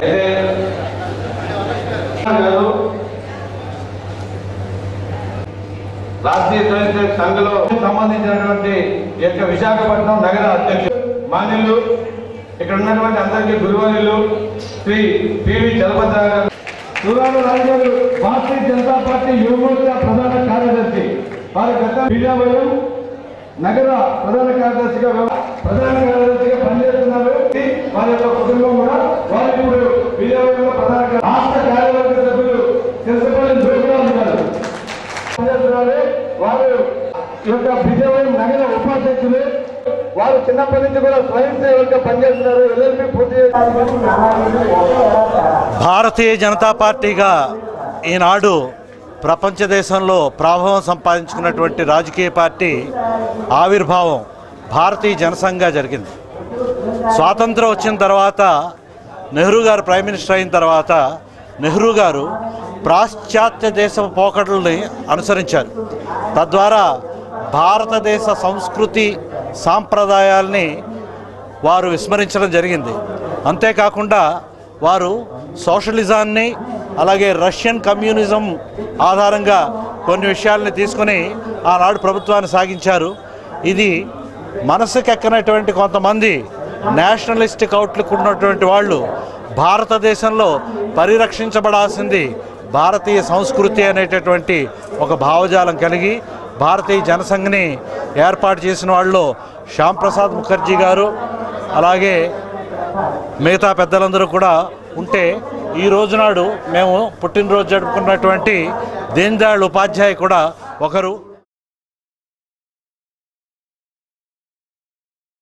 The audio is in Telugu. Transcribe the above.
రాష్ట్రీయ స్వయం సంఘలో సంబంధించినటువంటి ఈ యొక్క విశాఖపట్నం నగర అధ్యక్షులు మాన్యులు ఇక్కడ ఉన్నటువంటి అందరికీ గురువర్యులు శ్రీ పివి చలపతి గారు సూరాలు రాజు గారు భారతీయ జనతా పార్టీ యువమోర్చా ప్రధాన కార్యదర్శి వారి గత విజయవరం నగర ప్రధాన కార్యదర్శిగా వ్యవ- ప్రధాన కార్యదర్శిగా పనిచేస్తున్నారు వారి యొక్క కుటుంబం కూడా వారి ఇప్పుడు విజయవరంలో ప్రధాన కార్య- రాష్ట్ర కార్యవర్గ సభ్యులు తెలుసుకోవాలని జోగురాజు గారు పనిచేస్తున్నారు వారు ఈ యొక్క విజయవరం నగర ఉపాధ్యక్షులు వారు చిన్నప్పటి నుంచి కూడా స్వయం సేవకుగా పనిచేస్తున్నారు ఎల్ఎల్పి పూర్తి చేసి భారతీయ జనతా పార్టీగా ఈనాడు ప్రపంచ దేశంలో ప్రభావం సంపాదించుకున్నటువంటి రాజకీయ పార్టీ ఆవిర్భావం భారతీయ జనసంఘగా జరిగింది స్వాతంత్రం వచ్చిన తర్వాత నెహ్రూ గారు ప్రైమ్ మినిస్టర్ అయిన తర్వాత నెహ్రూ గారు పాశ్చాత్య దేశ పోకడల్ని అనుసరించారు తద్వారా భారతదేశ సంస్కృతి సాంప్రదాయాల్ని వారు విస్మరించడం జరిగింది అంతేకాకుండా వారు సోషలిజాన్ని అలాగే రష్యన్ కమ్యూనిజం ఆధారంగా కొన్ని విషయాల్ని తీసుకుని ఆనాడు ప్రభుత్వాన్ని సాగించారు ఇది మనసుకెక్కనటువంటి కొంతమంది నేషనలిస్టిక్ అవుట్లుక్ ఉన్నటువంటి వాళ్ళు భారతదేశంలో పరిరక్షించబడాల్సింది భారతీయ సంస్కృతి అనేటటువంటి ఒక భావజాలం కలిగి భారతీయ జనసంఘని ఏర్పాటు చేసిన వాళ్ళు శ్యామ్ ప్రసాద్ ముఖర్జీ గారు అలాగే మిగతా పెద్దలందరూ కూడా ఉంటే ఈ రోజునాడు మేము పుట్టినరోజు జరుపుకున్నటువంటి దీన్ దయాళ్ ఉపాధ్యాయ కూడా ఒకరు